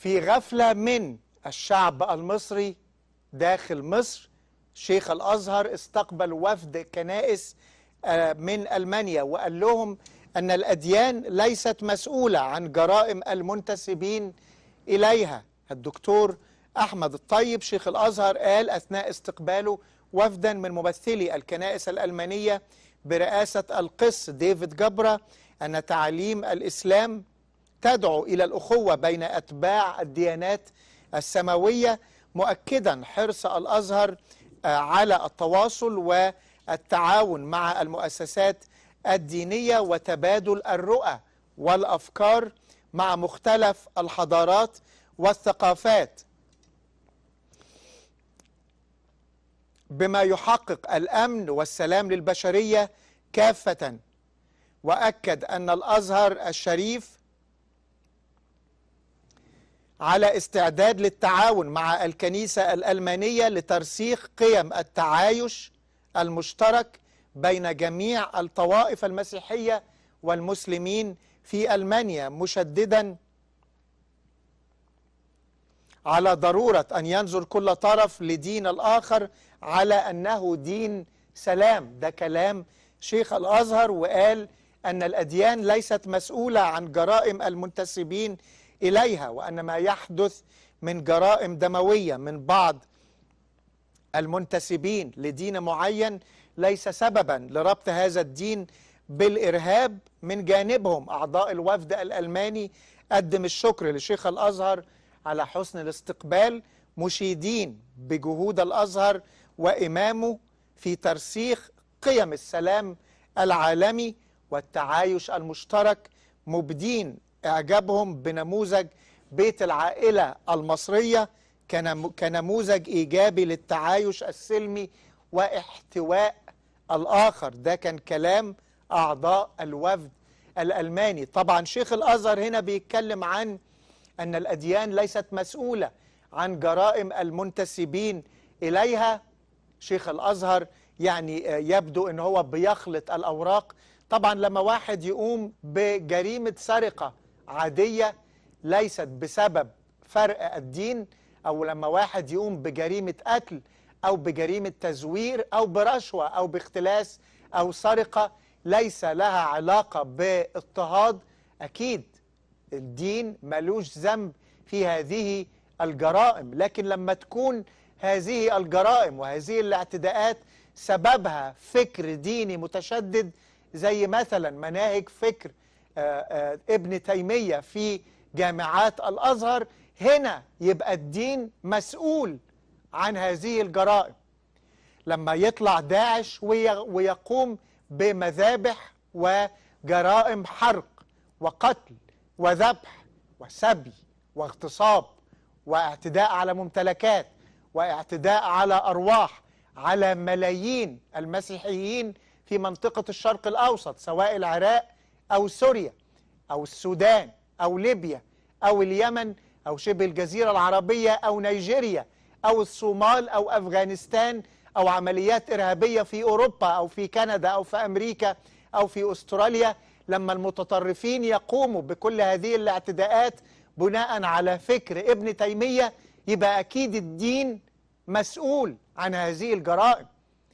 في غفلة من الشعب المصري داخل مصر شيخ الأزهر استقبل وفد كنائس آه، من ألمانيا وقال لهم أن الأديان ليست مسؤولة عن جرائم المنتسبين إليها الدكتور أحمد الطيب شيخ الأزهر قال أثناء استقباله وفدا من ممثلي الكنائس الألمانية برئاسة القس ديفيد جبرة أن تعاليم الإسلام تدعو إلى الأخوة بين أتباع الديانات السماوية مؤكدا حرص الأزهر آه، على التواصل والتعاون مع المؤسسات الدينية وتبادل الرؤى والأفكار مع مختلف الحضارات والثقافات بما يحقق الأمن والسلام للبشرية كافة وأكد أن الأزهر الشريف على استعداد للتعاون مع الكنيسة الألمانية لترسيخ قيم التعايش المشترك بين جميع الطوائف المسيحية والمسلمين في ألمانيا مشددا على ضرورة أن ينظر كل طرف لدين الآخر على أنه دين سلام ده كلام شيخ الأزهر وقال أن الأديان ليست مسؤولة عن جرائم المنتسبين إليها وأن ما يحدث من جرائم دموية من بعض المنتسبين لدين معين ليس سببا لربط هذا الدين بالإرهاب من جانبهم أعضاء الوفد الألماني قدم الشكر لشيخ الأزهر على حسن الاستقبال مشيدين بجهود الأزهر وإمامه في ترسيخ قيم السلام العالمي والتعايش المشترك مبدين إعجابهم بنموذج بيت العائلة المصرية كنم- كنموذج إيجابي للتعايش السلمي واحتواء الآخر ده كان كلام أعضاء الوفد الألماني طبعا شيخ الأزهر هنا بيتكلم عن أن الأديان ليست مسؤولة عن جرائم المنتسبين إليها شيخ الأزهر يعني آه، يبدو أن هو بيخلط الأوراق طبعا لما واحد يقوم بجريمة سرقة عادية ليست بسبب فرق الدين أو لما واحد يقوم بجريمة قتل أو بجريمة تزوير أو برشوة أو باختلاس أو سرقة ليس لها علاقة باضطهاد أكيد الدين ملوش ذنب في هذه الجرائم لكن لما تكون هذه الجرائم وهذه الاعتداءات سببها فكر ديني متشدد زي مثلا مناهج فكر آه، آه، ابن تيمية في جامعات الأزهر هنا يبقى الدين مسؤول عن هذه الجرائم لما يطلع داعش وي- ويقوم بمذابح وجرائم حرق وقتل وذبح وسبي واغتصاب واعتداء على ممتلكات واعتداء على أرواح على ملايين المسيحيين في منطقة الشرق الأوسط سواء العراق أو سوريا أو السودان أو ليبيا أو اليمن أو شبه الجزيرة العربية أو نيجيريا أو الصومال أو أفغانستان أو عمليات إرهابية في أوروبا أو في كندا أو في أمريكا أو في أستراليا لما المتطرفين يقوموا بكل هذه الاعتداءات بناء على فكر ابن تيمية يبقى أكيد الدين مسؤول عن هذه الجرائم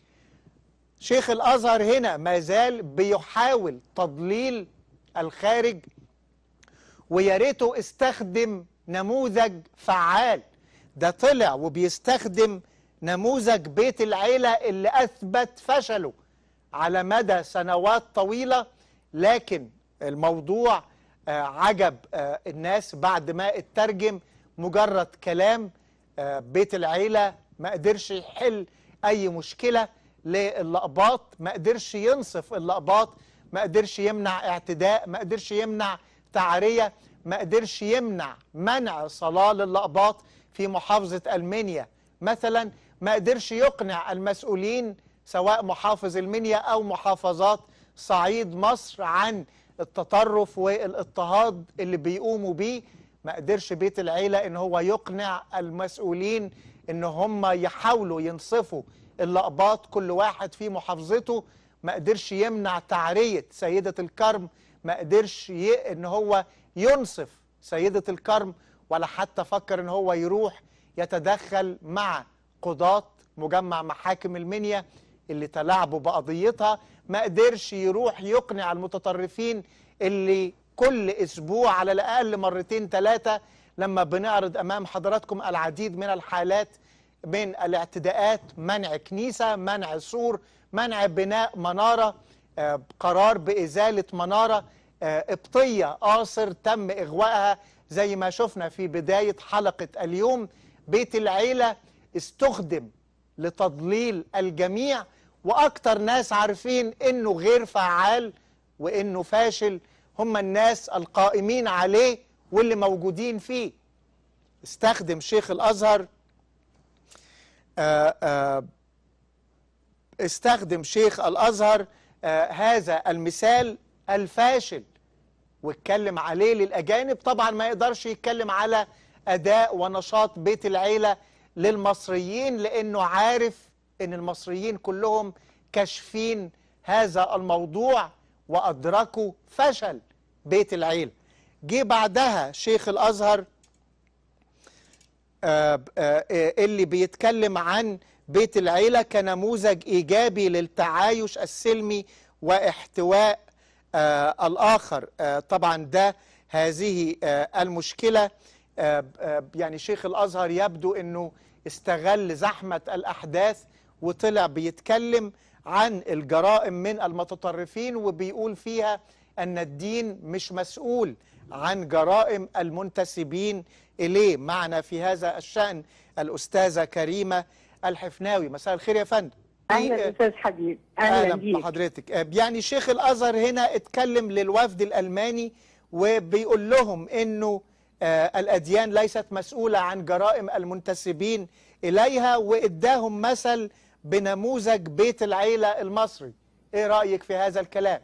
شيخ الأزهر هنا ما زال بيحاول تضليل الخارج ويا ريته استخدم نموذج فعال ده طلع وبيستخدم نموذج بيت العيلة اللي أثبت فشله على مدى سنوات طويلة لكن الموضوع آه، عجب آه، الناس بعد ما اترجم مجرد كلام آه، بيت العيلة ما قدرش يحل أي مشكلة للقباط ما قدرش ينصف اللقباط ما قدرش يمنع اعتداء ما قدرش يمنع تعرية ما قدرش يمنع منع صلاة للقباط في محافظة المنيا مثلا ما قدرش يقنع المسؤولين سواء محافظ المنيا أو محافظات صعيد مصر عن التطرف والاضطهاد اللي بيقوموا بيه ما قدرش بيت العيلة ان هو يقنع المسؤولين ان هم يحاولوا ينصفوا اللقباط كل واحد في محافظته ما قدرش يمنع تعرية سيدة الكرم ما قدرش ي... ان هو ينصف سيدة الكرم ولا حتى فكر ان هو يروح يتدخل مع قضاة مجمع محاكم المنيا اللي تلاعبوا بقضيتها ما قدرش يروح يقنع المتطرفين اللي كل اسبوع على الاقل مرتين ثلاثه لما بنعرض امام حضراتكم العديد من الحالات من الاعتداءات منع كنيسه منع سور منع بناء مناره آه، قرار بازاله مناره آه، قبطيه قاصر تم اغوائها زي ما شفنا في بدايه حلقه اليوم بيت العيله استخدم لتضليل الجميع واكتر ناس عارفين انه غير فعال وانه فاشل هم الناس القائمين عليه واللي موجودين فيه استخدم شيخ الازهر آه، آه، استخدم شيخ الازهر آه، هذا المثال الفاشل واتكلم عليه للاجانب طبعا ما يقدرش يتكلم على اداء ونشاط بيت العيله للمصريين لانه عارف ان المصريين كلهم كاشفين هذا الموضوع وادركوا فشل بيت العيله جه بعدها شيخ الازهر آه، آه، آه، اللي بيتكلم عن بيت العيله كنموذج ايجابي للتعايش السلمي واحتواء آه، الاخر آه، طبعا ده هذه آه، المشكله آه، آه، يعني شيخ الازهر يبدو انه استغل زحمه الاحداث وطلع بيتكلم عن الجرائم من المتطرفين وبيقول فيها ان الدين مش مسؤول عن جرائم المنتسبين اليه معنا في هذا الشان الاستاذه كريمه الحفناوي مساء الخير يا فندم اهلا استاذ حبيب اهلا اهلا بيك بحضرتك آه، يعني شيخ الازهر هنا اتكلم للوفد الالماني وبيقول لهم انه آه، الاديان ليست مسؤوله عن جرائم المنتسبين اليها واداهم مثل بنموذج بيت العيله المصري ايه رايك في هذا الكلام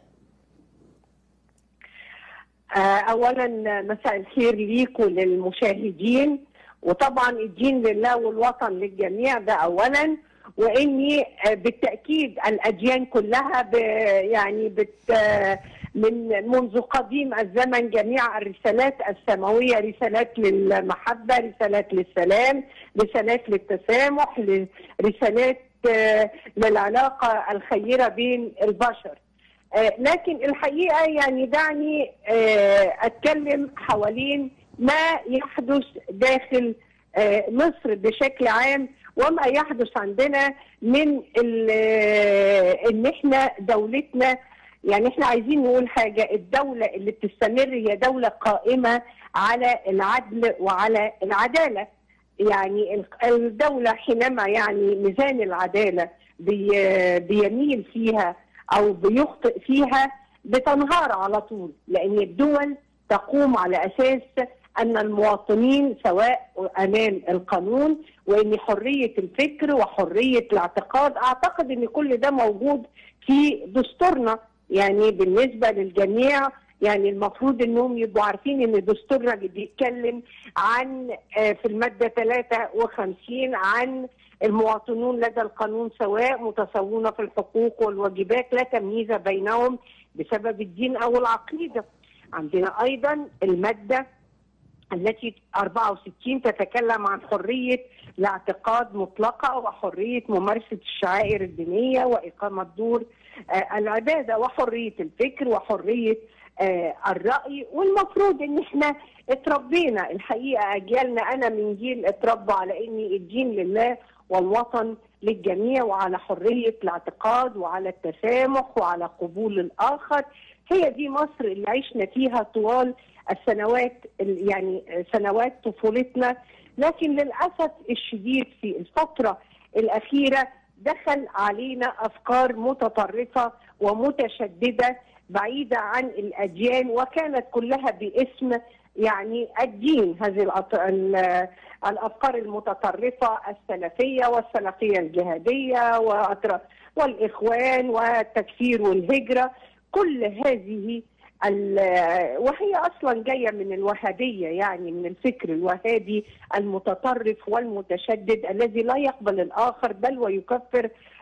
آه، اولا مساء الخير ليك وللمشاهدين وطبعا الدين لله والوطن للجميع ده اولا واني آه، بالتاكيد الاديان كلها ب يعني بت آه، من منذ قديم الزمن جميع الرسالات السماويه رسالات للمحبه رسالات للسلام رسالات للتسامح ل- رسالات آه، للعلاقه الخيره بين البشر آه، لكن الحقيقه يعني دعني آه، اتكلم حوالين ما يحدث داخل آه، مصر بشكل عام وما يحدث عندنا من ال- آه، ان احنا دولتنا يعني احنا عايزين نقول حاجه الدوله اللي بتستمر هي دوله قائمه على العدل وعلى العداله يعني ال- الدوله حينما يعني ميزان العداله بي- بيميل فيها او بيخطئ فيها بتنهار على طول لان الدول تقوم على اساس ان المواطنين سواء امام القانون وان حريه الفكر وحريه الاعتقاد اعتقد ان كل ده موجود في دستورنا يعني بالنسبه للجميع يعني المفروض انهم يبقوا عارفين ان دستورنا بيتكلم عن آه، في الماده 53 عن المواطنون لدى القانون سواء متساوون في الحقوق والواجبات لا تمييز بينهم بسبب الدين او العقيده. عندنا ايضا الماده التي 64 تتكلم عن حريه الاعتقاد مطلقه وحريه ممارسه الشعائر الدينيه واقامه دور آه، العباده وحريه الفكر وحريه آه، الراي والمفروض ان احنا اتربينا الحقيقه اجيالنا انا من جيل اتربى على ان الدين لله والوطن للجميع وعلى حريه الاعتقاد وعلى التسامح وعلى قبول الاخر هي دي مصر اللي عشنا فيها طوال السنوات ال- يعني سنوات طفولتنا لكن للاسف الشديد في الفتره الاخيره دخل علينا افكار متطرفه ومتشدده بعيده عن الاديان وكانت كلها باسم يعني الدين هذه الأط- ال- الافكار المتطرفه السلفيه والسلفيه الجهاديه وأطر- والاخوان والتكفير والهجره كل هذه ال- وهي اصلا جايه من الوهابيه يعني من الفكر الوهابي المتطرف والمتشدد الذي لا يقبل الاخر بل ويكفر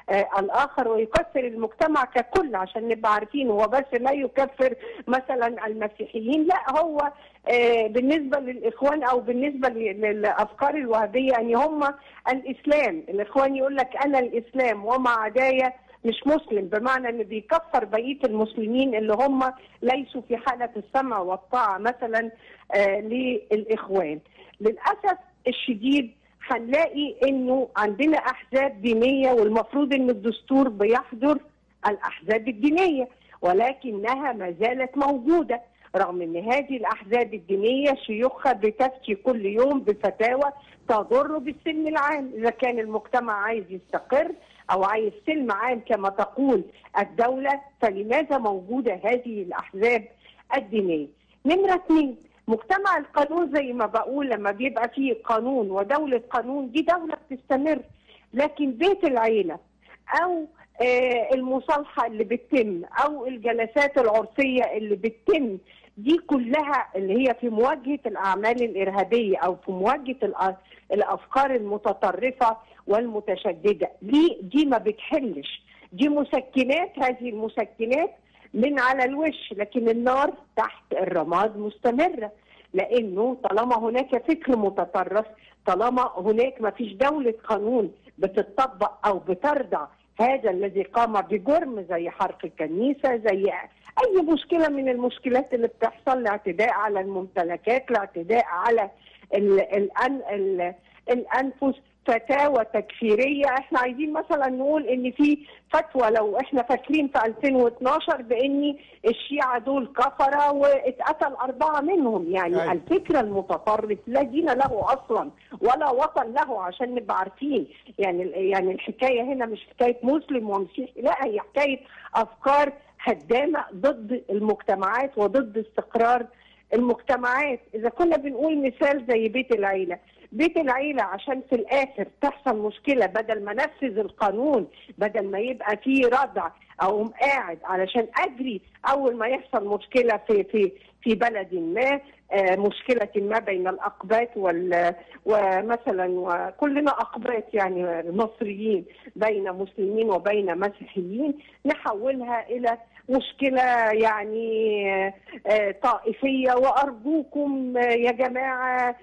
آه الاخر ويكفر المجتمع ككل عشان نبقى عارفين هو بس لا يكفر مثلا المسيحيين لا هو آه بالنسبه للاخوان او بالنسبه ل- للافكار الوهابيه يعني هم الاسلام الاخوان يقول لك انا الاسلام وما عدايا مش مسلم بمعنى ان بيكفر بقيه المسلمين اللي هم ليسوا في حاله السمع والطاعه مثلا آه للاخوان للاسف الشديد هنلاقي انه عندنا احزاب دينيه والمفروض ان الدستور بيحظر الاحزاب الدينيه ولكنها ما زالت موجوده رغم ان هذه الاحزاب الدينيه شيوخها بتفتي كل يوم بفتاوى تضر بالسلم العام اذا كان المجتمع عايز يستقر او عايز سلم عام كما تقول الدوله فلماذا موجوده هذه الاحزاب الدينيه؟ نمره اثنين مجتمع القانون زي ما بقول لما بيبقى فيه قانون ودوله قانون دي دوله بتستمر لكن بيت العيله او آه، المصالحه اللي بتتم او الجلسات العرفيه اللي بتتم دي كلها اللي هي في مواجهه الاعمال الارهابيه او في مواجهه الأ- الافكار المتطرفه والمتشدده دي دي ما بتحلش دي مسكنات هذه المسكنات من على الوش لكن النار تحت الرماد مستمره لانه طالما هناك فكر متطرف طالما هناك ما فيش دوله قانون بتطبق او بترضع هذا الذي قام بجرم زي حرق الكنيسه زي اي مشكله من المشكلات اللي بتحصل الاعتداء على الممتلكات الاعتداء على ال الأن ال الانفس فتاوى تكفيريه احنا عايزين مثلا نقول ان في فتوى لو احنا فاكرين في 2012 بان الشيعه دول كفره واتقتل اربعه منهم يعني أيوة. الفكر المتطرف لا دين له اصلا ولا وطن له عشان نبقى عارفين يعني يعني الحكايه هنا مش حكايه مسلم ومسيحي لا هي حكايه افكار هدامه ضد المجتمعات وضد استقرار المجتمعات اذا كنا بنقول مثال زي بيت العيله بيت العيلة عشان في الآخر تحصل مشكلة بدل ما نفذ القانون بدل ما يبقى فيه ردع أو قاعد علشان أجري أول ما يحصل مشكلة في في في بلد ما آه، مشكلة ما بين الأقباط وال ومثلا وكلنا أقباط يعني المصريين بين مسلمين وبين مسيحيين نحولها إلى مشكلة يعني آه، آه، طائفية وأرجوكم آه، يا جماعة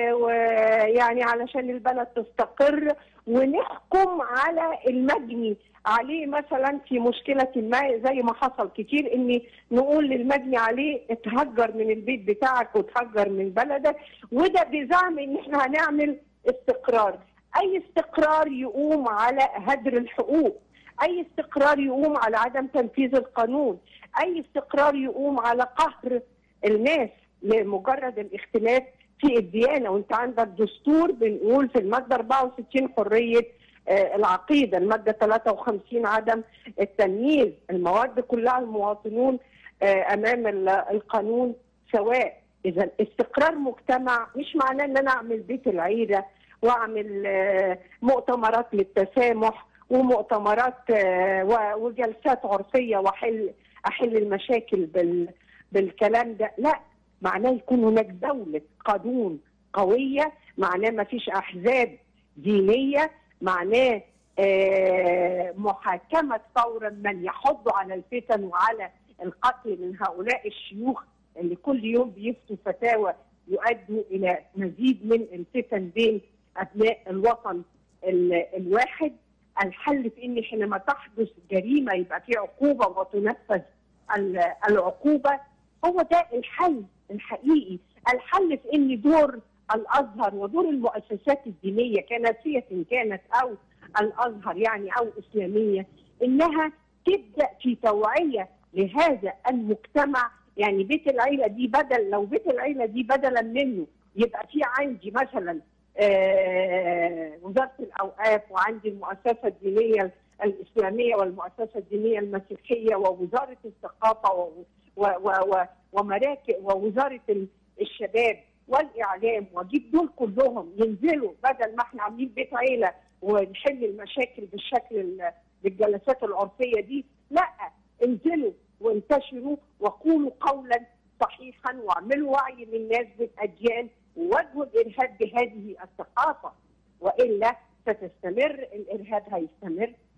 ويعني علشان البلد تستقر ونحكم على المجني عليه مثلا في مشكلة ما زي ما حصل كتير ان نقول للمجني عليه اتهجر من البيت بتاعك وتهجر من بلدك وده بزعم ان احنا هنعمل استقرار اي استقرار يقوم على هدر الحقوق اي استقرار يقوم على عدم تنفيذ القانون اي استقرار يقوم على قهر الناس لمجرد الاختلاف في الديانه وانت عندك دستور بنقول في الماده 64 حريه آه، العقيده، الماده 53 عدم التمييز، المواد كلها المواطنون آه، امام ال- القانون سواء، اذا استقرار مجتمع مش معناه ان انا اعمل بيت العيله واعمل آه، مؤتمرات للتسامح ومؤتمرات آه، و- وجلسات عرفيه واحل احل المشاكل بال بالكلام ده، لا معناه يكون هناك دولة قانون قوية معناه ما فيش أحزاب دينية معناه آه، محاكمة فورا من يحض على الفتن وعلى القتل من هؤلاء الشيوخ اللي كل يوم بيفتوا فتاوى يؤدوا إلى مزيد من الفتن بين أبناء الوطن ال- الواحد الحل في ان حينما تحدث جريمه يبقى في عقوبه وتنفذ ال- العقوبه هو ده الحل الحقيقي الحل في ان دور الازهر ودور المؤسسات الدينيه كنسيه كانت او الازهر يعني او اسلاميه انها تبدا في توعيه لهذا المجتمع يعني بيت العيله دي بدل لو بيت العيله دي بدلا منه يبقى في عندي مثلا آه، وزاره الاوقاف وعندي المؤسسه الدينيه الاسلاميه والمؤسسه الدينيه المسيحيه ووزاره الثقافه و و و و ومراكز ووزاره ال- الشباب والاعلام واجيب دول كلهم ينزلوا بدل ما احنا عاملين بيت عيله ونحل المشاكل بالشكل ال- بالجلسات العرفيه دي لا انزلوا وانتشروا وقولوا قولا صحيحا واعملوا وعي للناس بالاجيال ووجهوا الارهاب بهذه الثقافه والا ستستمر الارهاب هيستمر الفكر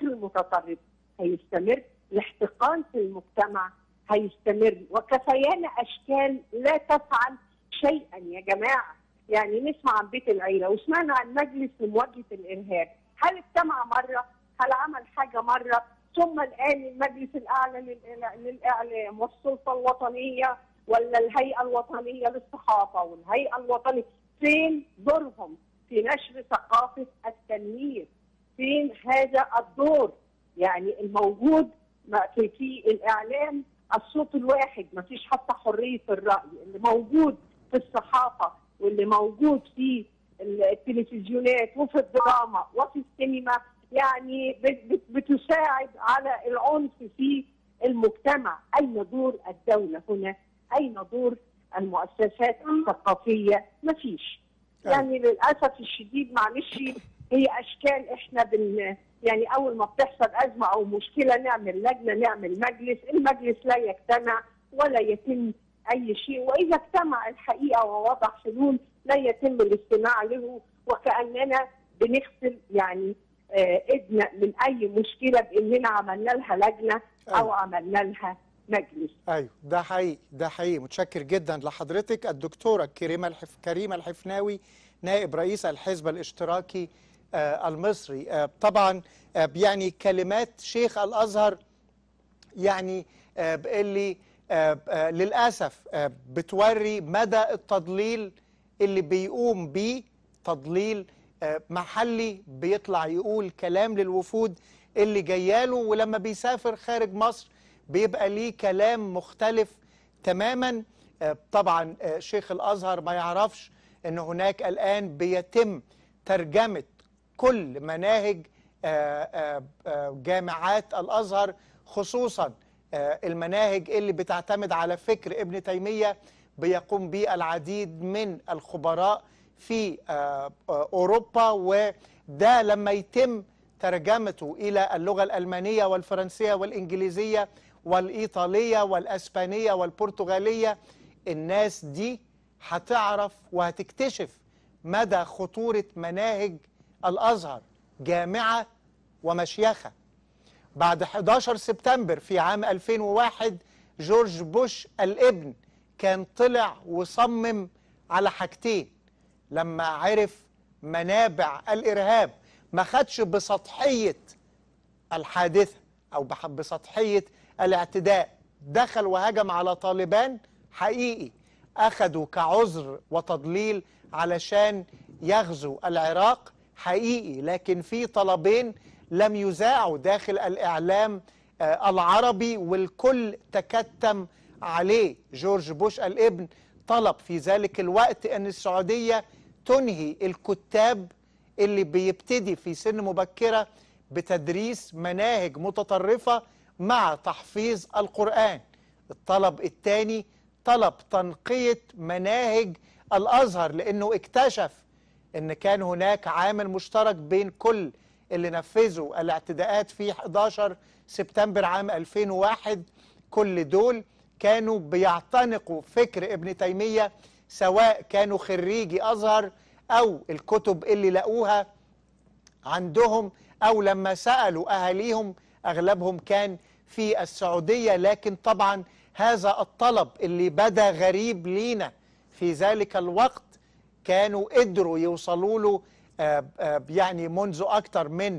الفكر المتطرف هيستمر الاحتقان في المجتمع هيستمر وكفيانا اشكال لا تفعل شيئا يا جماعه يعني نسمع عن بيت العيله وسمعنا عن مجلس لمواجهه الارهاب هل اجتمع مره هل عمل حاجه مره ثم الان المجلس الاعلى للإعلا- للاعلام والسلطه الوطنيه ولا الهيئه الوطنيه للصحافه والهيئه الوطنيه فين دورهم في نشر ثقافه التنمير فين هذا الدور يعني الموجود ما- في في الاعلام الصوت الواحد ما فيش حتى حريه الراي اللي موجود في الصحافه واللي موجود في التلفزيونات وفي الدراما وفي السينما يعني بت- بت- بتساعد على العنف في المجتمع اين دور الدوله هنا اين دور المؤسسات الثقافيه ما فيش يعني للاسف الشديد معلش هي اشكال احنا بن يعني اول ما بتحصل ازمه او مشكله نعمل لجنه نعمل مجلس المجلس لا يجتمع ولا يتم اي شيء واذا اجتمع الحقيقه ووضع حلول لا يتم الاستماع له وكاننا بنغسل يعني آه، ايدنا من اي مشكله باننا عملنا لها لجنه او أيوة. عملنا لها مجلس ايوه ده حقيقي ده حقيقي متشكر جدا لحضرتك الدكتوره كريمه الحف... كريمه الحفناوي نائب رئيس الحزب الاشتراكي آه المصري آه طبعا آه يعني كلمات شيخ الازهر يعني آه اللي آه آه للاسف آه بتوري مدى التضليل اللي بيقوم بيه تضليل آه محلي بيطلع يقول كلام للوفود اللي جاياله ولما بيسافر خارج مصر بيبقى ليه كلام مختلف تماما آه طبعا آه شيخ الازهر ما يعرفش ان هناك الان بيتم ترجمه كل مناهج آه، آه، آه، جامعات الازهر خصوصا آه، المناهج اللي بتعتمد على فكر ابن تيميه بيقوم به العديد من الخبراء في آه، آه، اوروبا وده لما يتم ترجمته الى اللغه الالمانيه والفرنسيه والانجليزيه والايطاليه والاسبانيه والبرتغاليه الناس دي هتعرف وهتكتشف مدى خطوره مناهج الازهر جامعه ومشيخه بعد 11 سبتمبر في عام 2001 جورج بوش الابن كان طلع وصمم على حاجتين لما عرف منابع الارهاب ما خدش بسطحيه الحادثه او بح- بسطحيه الاعتداء دخل وهجم على طالبان حقيقي اخذوا كعذر وتضليل علشان يغزو العراق حقيقي لكن في طلبين لم يذاعوا داخل الاعلام آه، العربي والكل تكتم عليه جورج بوش الابن طلب في ذلك الوقت ان السعوديه تنهي الكتاب اللي بيبتدي في سن مبكره بتدريس مناهج متطرفه مع تحفيظ القران الطلب الثاني طلب تنقيه مناهج الازهر لانه اكتشف ان كان هناك عامل مشترك بين كل اللي نفذوا الاعتداءات في 11 سبتمبر عام 2001 كل دول كانوا بيعتنقوا فكر ابن تيمية سواء كانوا خريجي أزهر أو الكتب اللي لقوها عندهم أو لما سألوا أهاليهم أغلبهم كان في السعودية لكن طبعا هذا الطلب اللي بدا غريب لينا في ذلك الوقت كانوا قدروا يوصلوا له آه، آه، يعني منذ أكثر من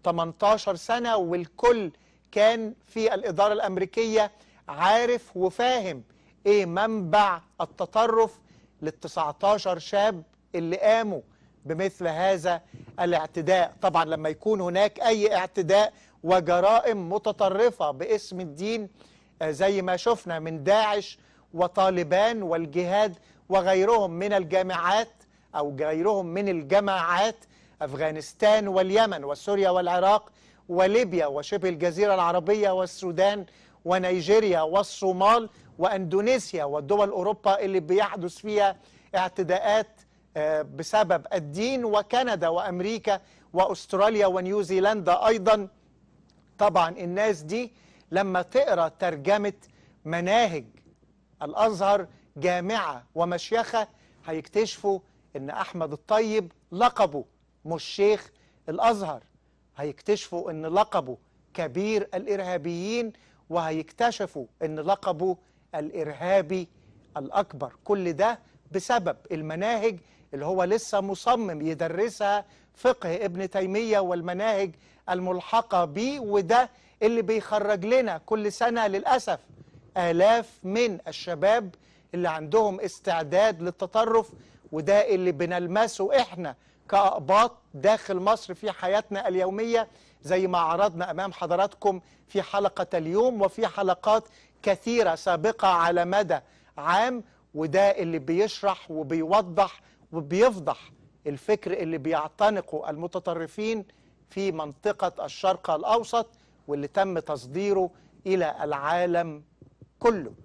18 سنة والكل كان في الإدارة الأمريكية عارف وفاهم إيه منبع التطرف لل 19 شاب اللي قاموا بمثل هذا الاعتداء طبعا لما يكون هناك أي اعتداء وجرائم متطرفة باسم الدين آه، زي ما شفنا من داعش وطالبان والجهاد وغيرهم من الجامعات أو غيرهم من الجماعات أفغانستان واليمن وسوريا والعراق وليبيا وشبه الجزيرة العربية والسودان ونيجيريا والصومال وأندونيسيا والدول أوروبا اللي بيحدث فيها اعتداءات آه، بسبب الدين وكندا وأمريكا وأستراليا ونيوزيلندا أيضا طبعا الناس دي لما تقرا ترجمه مناهج الازهر جامعه ومشيخه هيكتشفوا ان احمد الطيب لقبه مش شيخ الازهر هيكتشفوا ان لقبه كبير الارهابيين وهيكتشفوا ان لقبه الارهابي الاكبر كل ده بسبب المناهج اللي هو لسه مصمم يدرسها فقه ابن تيميه والمناهج الملحقه بيه وده اللي بيخرج لنا كل سنه للاسف آلاف من الشباب اللي عندهم استعداد للتطرف وده اللي بنلمسه احنا كأقباط داخل مصر في حياتنا اليومية زي ما عرضنا أمام حضراتكم في حلقة اليوم وفي حلقات كثيرة سابقة على مدى عام وده اللي بيشرح وبيوضح وبيفضح الفكر اللي بيعتنقه المتطرفين في منطقة الشرق الأوسط واللي تم تصديره إلى العالم كله